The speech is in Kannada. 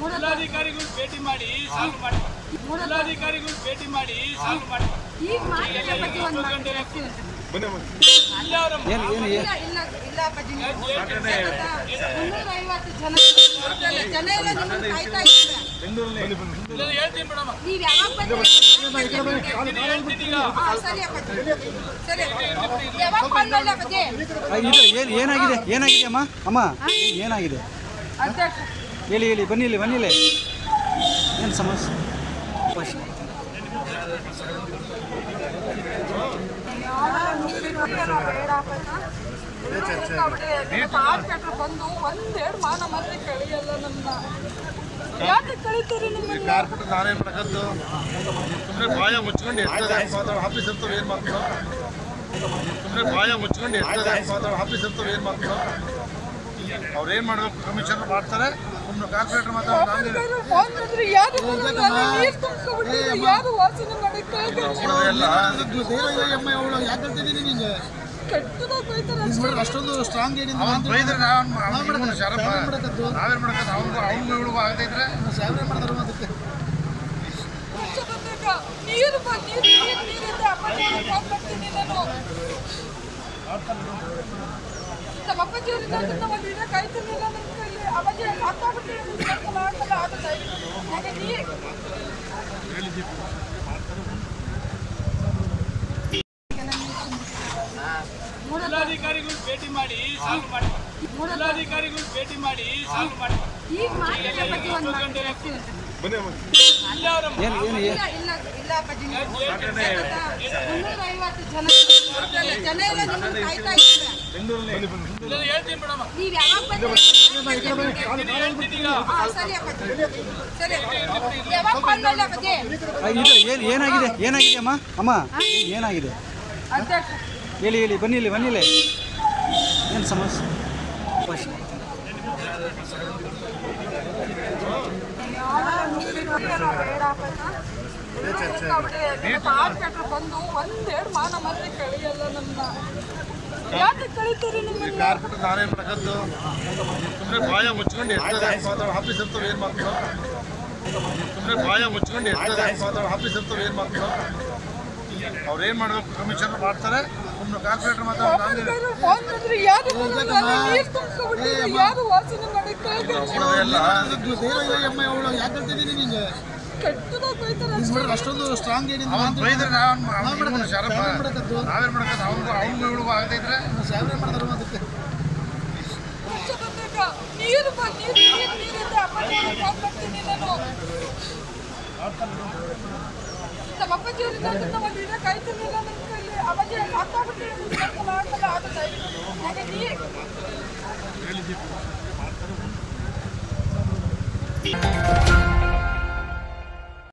ಜಿಲ್ಲಾಧಿಕಾರಿಗಳು ಭೇಟಿ ಮಾಡಿ ಸಾಲ್ವ್ ಮಾಡಿ ಜಿಲ್ಲಾಧಿಕಾರಿಗಳು ಭೇಟಿ ಮಾಡಿ ಸಾಲ್ವ್ ಮಾಡಿ ಈಗ ಮಾತ್ರ ಬಗ್ಗೆ ಒಂದು ಮಾತು ಹೇಳ್ತೀನಿ. ಇಲ್ಲ ಅವರ ಏನು ಏನು ಇಲ್ಲ ಇಲ್ಲ ಇಲ್ಲ ಅಪ್ಪಾಜಿ ನೀವು. ಮುನ್ನೂರೈವತ್ತು ಜನ ಜನ ಎಲ್ಲ ನಿಮ್ಮನ್ನ ಕಾಯ್ತಾ ಇದ್ದಾರೆ ಹೇಳ್ತೀನಿ ಮೇಡಮ್ ನೀವ್ ಯಾವಾಗ ಬಂದ್ರಿ ಹೇಳ್ತೀನಿ ಈಗ ಹಾ, ಸರಿ ಅಪ್ಪಾಜಿ ಸರಿ ಯಾವಾಗ ಬಂದ್ರಲ್ಲ ಅಪ್ಪಾಜಿ ಇದು ಏನು ಏನಾಗಿದೆ ಏನಾಗಿದೆ ಅಮ್ಮ ಅಮ್ಮ ಏನಾಗಿದೆ ಅಧ್ಯಕ್ಷ ಹೇಳಿ ಹೇಳಿ ಬನ್ನಿ ಇಲ್ಲಿ ಬನ್ನಿ ಇಲ್ಲಿ ಏನು ಸಮಸ್ಯೆ ಫಸ್ಟ್ ಹಾಸ್ಪಿಟ್ಲ್ ಬಂದು ಒಂದೆರಡು ಮಾನ ಮತ್ತೆ ಕಳಿಯಲ್ಲ ನನ್ನ ಯಾಕೆ ಕಳಿತೀರಿ ನಿಮ್ಮನ್ನ ಕಾರ್ಪೊರೇಟ್ ನಾನೇ ಮಾಡಕದ್ದು ಸುಮ್ಮನೆ ಬಾಯ ಮುಚ್ಕೊಂಡು ಎಷ್ಟದ ಮಾತಾಡೋ ಆಫೀಸ್ ಇರ್ತವೆ ಏನು ಮಾಡ್ತಾರೋ ಸುಮ್ಮನೆ ಬಾಯ ಮುಚ್ಕೊಂಡು ಎಷ್ಟದ ಮಾತಾಡೋ ಆಫೀಸ್ ಇರ್ತವೆ ಏನು ಮಾಡ್ತಾರೋ ಅವ್ರು ಏನು ಮಾಡಬೇಕು ಕಮಿಷನರ್ ಮಾಡ್ತಾರೆ ಸುಮ್ಮನೆ ಕಾರ್ಪೊರೇಟರ್ ಮಾತಾಡೋ ನಾನೇ ಫೋನ್ ಮಾಡಿದ್ರೆ ಯಾರು ಬರಲ್ಲ, ಅಲ್ಲಿ ನೀರ್ ತುಂಬ್ಕೊಂಡ್ಬಿಟ್ಟಿದ್ರೆ ಯಾರು ವಾಸನೆ ಮಾಡಕ್ಕೆ ಎಲ್ಲ ಕೆಟ್ಟದಾಗ ಬೈತಾರೆ ಅಷ್ಟೊಂದು ಸ್ಟ್ರಾಂಗ್ ಅವನು ಬೈದ್ರೆ ನಾವು ಶರಪ್ಪ ನಾವೇನು ಮಾಡಕದ್ದು ಅವ್ನಿಗೂ ಅವ್ನಿಗೂ ಇವ್ಳಿಗೂ ಆಗತೈತ್ರೆ ಬೇಗ ನೀರು ಬ ನೀರು ನೀರು ನೀರಿದೆ ಅಪ್ಪಾಜಿ ಬರ್ತೀನಿ ನಾನು ನಮ್ಮ ಅಪ್ಪಾಜಿ ಅವರಿಂದ ಅದನ್ನ ಒಂದು ದಿನ ಕಾಯ್ತಿರ್ಲಿಲ್ಲ ನನ್ನ ಕೈಲಿ ಅಪ್ಪಾಜಿ ಸಾಕಾಗ್ಬಿಟ್ಟು ಆಗಲ್ಲ ಅದು ದಯವಿಟ್ಟು ನನಗೆ ನೀರು ಜಿಲ್ಲಾಧಿಕಾರಿಗಳು ಭೇಟಿ ಮಾಡಿ ಸಾಲ್ವ್ ಮಾಡಿ ಜಿಲ್ಲಾಧಿಕಾರಿಗಳು ಭೇಟಿ ಮಾಡಿ ಸಾಲ್ವ್ ಮಾಡಿ ಈಗ ಮಾತ್ರ ಬಗ್ಗೆ ಒಂದು ಮಾತು ಹೇಳ್ತೀನಿ. ಇಲ್ಲ ಅವರ ಏನು ಏನು ಇಲ್ಲ ಇಲ್ಲ ಇಲ್ಲ ಅಪ್ಪಾಜಿ ನೀವು. ಮುನ್ನೂರೈವತ್ತು ಜನ ಜನ ಎಲ್ಲ ನಿಮ್ಮನ್ನ ಕಾಯ್ತಾ ಇದ್ದಾರೆ ಹೇಳ್ತೀನಿ ಮೇಡಮ್ ನೀವ್ ಯಾವಾಗ ಬಂದ್ರಿ ಹೇಳ್ತೀನಿ ಈಗ ಹಾ, ಸರಿ ಅಪ್ಪಾಜಿ ಸರಿ ಯಾವಾಗ ಬಂದ್ರಲ್ಲ ಅಪ್ಪಾಜಿ ಇದು ಏನು ಏನಾಗಿದೆ ಏನಾಗಿದೆ ಅಮ್ಮ ಅಮ್ಮ ಏನಾಗಿದೆ ಅಧ್ಯಕ್ಷ ಹೇಳಿ ಹೇಳಿ ಬನ್ನಿ ಇಲ್ಲಿ ಬನ್ನಿ ಇಲ್ಲಿ ಏನು ಸಮಸ್ಯೆ ಫಸ್ಟ್ ಹಾಸ್ಪಿಟ್ಲ್ ಬಂದು ಒಂದೆರಡು ಮಾನ ಮತ್ತೆ ಕಳಿಯಲ್ಲ ನನ್ನ ಯಾಕೆ ಕಳಿತೀರಿ ನಿಮ್ಮನ್ನ ಕಾರ್ಪೊರೇಟ್ ನಾನೇ ಮಾಡಕದ್ದು ಸುಮ್ಮನೆ ಬಾಯ ಮುಚ್ಕೊಂಡು ಎಷ್ಟದ ಮಾತಾಡೋ ಆಫೀಸ್ ಇರ್ತವೆ ಏನು ಮಾಡ್ತಾರೋ ಸುಮ್ಮನೆ ಬಾಯ ಮುಚ್ಕೊಂಡು ಎಷ್ಟದ ಮಾತಾಡೋ ಆಫೀಸ್ ಇರ್ತವೆ ಏನು ಮಾಡ್ತಾರೋ ಅವ್ರು ಏನು ಮಾಡಬೇಕು ಕಮಿಷನರ್ ಮಾಡ್ತಾರೆ ಸುಮ್ಮನೆ ಕಾರ್ಪೊರೇಟರ್ ಮಾತಾಡೋ ನಾನೇ ಫೋನ್ ಮಾಡಿದ್ರೆ ಯಾರು ಬರಲ್ಲ, ಅಲ್ಲಿ ನೀರ್ ತುಂಬ್ಕೊಂಡ್ಬಿಟ್ಟಿದ್ರೆ ಯಾರು ವಾಸನೆ ಮಾಡಕ್ಕೆ ಎಲ್ಲ ಕೆಟ್ಟದಾಗ ಬೈತಾರೆ ಅಷ್ಟೊಂದು ಸ್ಟ್ರಾಂಗ್ ಅವನು ಬೈದ್ರೆ ನಾವು ಶರಪ್ಪ ನಾವೇನು ಮಾಡಕದ್ದು ಅವ್ನಿಗೂ ಅವ್ನಿಗೂ ಇವ್ಳಿಗೂ ಆಗತೈತ್ರೆ ಬೇಗ ನೀರು ಬ ನೀರು ನೀರು ನೀರಿದೆ ಅಪ್ಪಾಜಿ ಬರ್ತೀನಿ ನಾನು ನಮ್ಮ ಅಪ್ಪಾಜಿ ಅವರಿಂದ ಅದನ್ನ ಒಂದು ದಿನ ಕಾಯ್ತಿರ್ಲಿಲ್ಲ ನನ್ನ ಕೈಲಿ ಅಪ್ಪಾಜಿ ಸಾಕಾಗ್ಬಿಟ್ಟು ಆಗಲ್ಲ ಅದು ದಯವಿಟ್ಟು ನನಗೆ ನೀರು